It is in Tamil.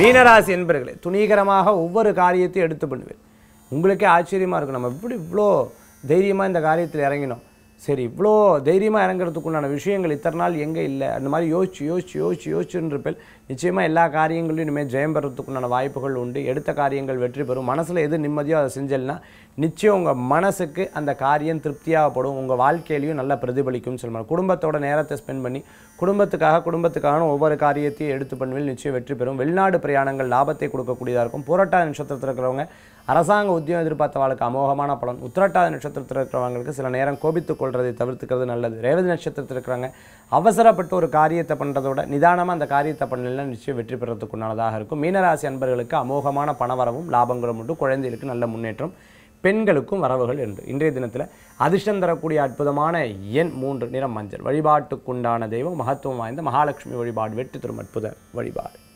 மீனராசி என்பர்களே துணிகரமாக ஒவ்வொரு காரியத்தையும் எடுத்து பண்ணுவேன் உங்களுக்கே ஆச்சரியமாக இருக்கும் நம்ம எப்படி இவ்வளோ தைரியமாக இந்த காரியத்தில் இறங்கினோம் சரி இவ்வளோ தைரியமாக இறங்குறதுக்குண்டான விஷயங்கள் இத்தனை நாள் எங்கே இல்லை அந்த மாதிரி யோசிச்சு யோசிச்சு யோசிச்சு யோசிச்சுருப்பேன் நிச்சயமாக எல்லா காரியங்களையும் இனிமேல் ஜெயம் பெறத்துக்குண்டான வாய்ப்புகள் உண்டு எடுத்த காரியங்கள் வெற்றி பெறும் மனசில் எது நிம்மதியோ அதை செஞ்சல்னா நிச்சயம் உங்கள் மனசுக்கு அந்த காரியம் திருப்தியாகப்படும் உங்கள் வாழ்க்கையிலையும் நல்லா பிரதிபலிக்கும்னு சொல்லலாம் குடும்பத்தோட நேரத்தை ஸ்பெண்ட் பண்ணி குடும்பத்துக்காக குடும்பத்துக்கான ஒவ்வொரு காரியத்தையும் எடுத்து பண்ணுவேன் நிச்சயம் வெற்றி பெறும் வெளிநாடு பிரயாணங்கள் லாபத்தை கொடுக்கக்கூடியதாக இருக்கும் புரட்டாதி நட்சத்திரத்தில் இருக்கிறவங்க அரசாங்க உத்தியோகம் எதிர்பார்த்தவர்களுக்கு அமோகமான பலன் உத்திரட்டாதி நட்சத்திரத்தில் இருக்கிறவங்களுக்கு சில நேரம் கோபித்துக் கொள்றதை தவிர்த்துக்கிறது நல்லது ரேவதி நட்சத்திரத்தில் இருக்கிறவங்க அவசரப்பட்டு ஒரு காரியத்தை பண்ணுறதோட நிதானமாக அந்த காரியத்தை பண்ணலாம் நிச்சயம் வெற்றி பெறத்துக்குண்டானதாக இருக்கும் மீனராசி அன்பர்களுக்கு அமோகமான பணவரவும் லாபங்களும் உண்டு குழந்தைகளுக்கு நல்ல முன்னேற்றம் பெண்களுக்கும் வரவுகள் உண்டு இன்றைய தினத்தில் அதிர்ஷ்டம் தரக்கூடிய அற்புதமான எண் மூன்று நிறம் மஞ்சள் வழிபாட்டுக்குண்டான தெய்வம் மகத்துவம் வாய்ந்த மகாலட்சுமி வழிபாடு வெற்றி தரும் அற்புத வழிபாடு